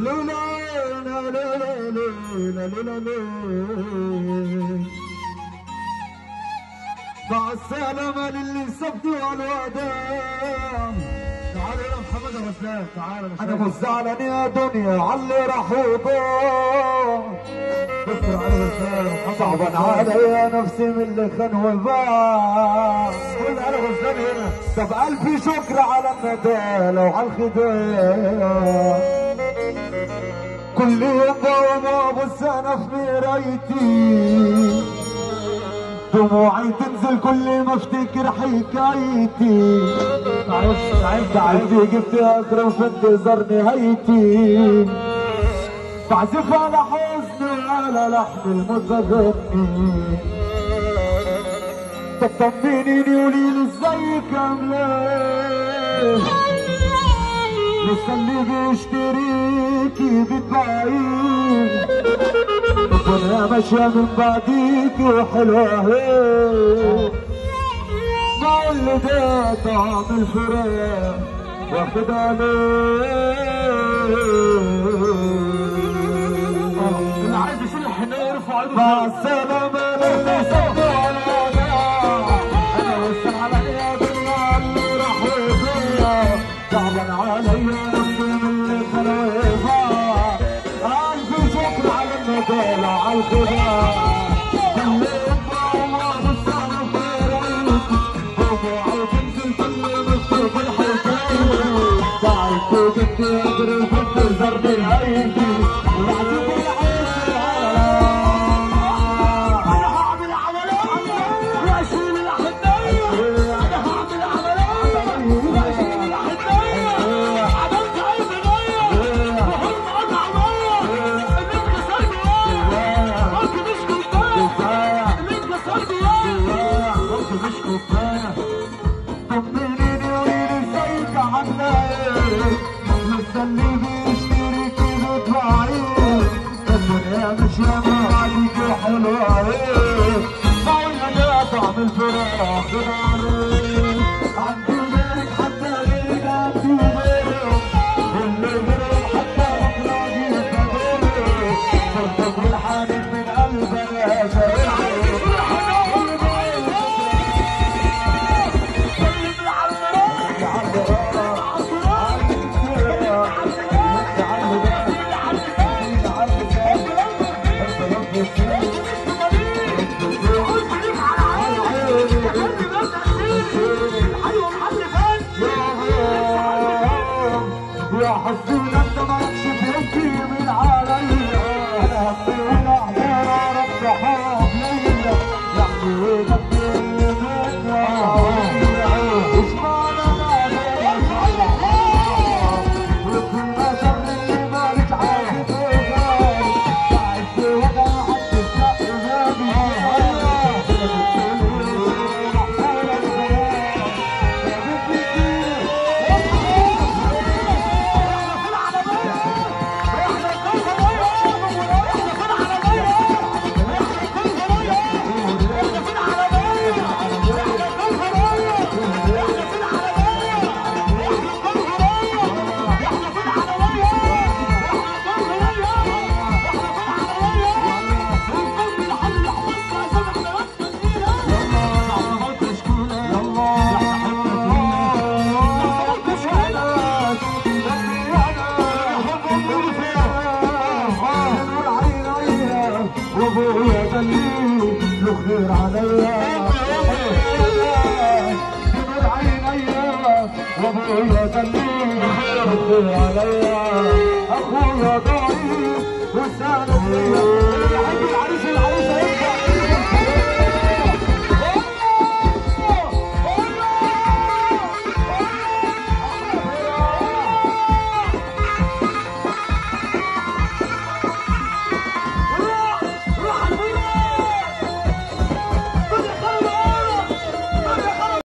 لولا لا لا لا لا لا لا مع السلامة للي سبتوا على الوداع تعال يا محمد ابو اسلام تعال يا انا باشا. مش زعلان يا دنيا علي راح وضاع دكتور علي ابو اسلام صعبان عليا نفسي من اللي خان وباع كل علي ابو اسلام هنا طب ألف شكر على الندالة وعلى الخداع كل يوم دوام أبص أنا في مرايتي دموعي تنزل كل ما افتكر حكايتي معلش تعال تعبت جبت اخر في انتظار نهايتي بعزف على حزني على لحن المتغني طب طمنيني قوليلي ازيك عامله لسه اللي بيشتريكي بتبيعيه وانا ماشيه من بعديكي وحلوه اهي ما اللي ده طعم الفراق واخد عليه اللي عايز يشيل الحنايه يرفع ايده مع فوق. السلامة للي سبوا على الوداع أنا وسع عليا دنيا اللي راح ويضيع صعبان عليا نفسي من اللي خلق ويضاع ألف شكر على الندالة على الخداع كل يبقى الله بالسنة خيريت دموعي تنزل كل مكتوب الحكاية تعبت وجبت أجري وكنت زرني هيدي وبعدين العيش انا هعمل عمليه واشيل الاحدايه انا هعمل عمليه واشيل الاحدايه عملت اي بنايه وهم قطع ميه اللي اتكسر جوايا قلت مش كفايه اللي اتكسر جوايا قلت مش كفايه طمنيني وقولي ازيك عامله ايه لسه اللي بيشتري كده بتبيعيه الدنيا ماشيه معاك حلوه ايه معايا ده طعم الفراق عليه عندي غيرك حتى غيرك عندي غيرك اللي غيرك حتى مخرجي غيرك صرت بالحنين من قلبنا شايلك يا حزين انت مالكش بيبكي من عليا انا همي والاحزان رب حواليا لحمي ودمي منك اسمعنا وكل ما شر اللي مالك عارف تعبت وجع حد الشق وابويا قال لي له خير عليا بنور عينيا وابويا قال لي له خير عليا اخويا ضعيف وساند ليا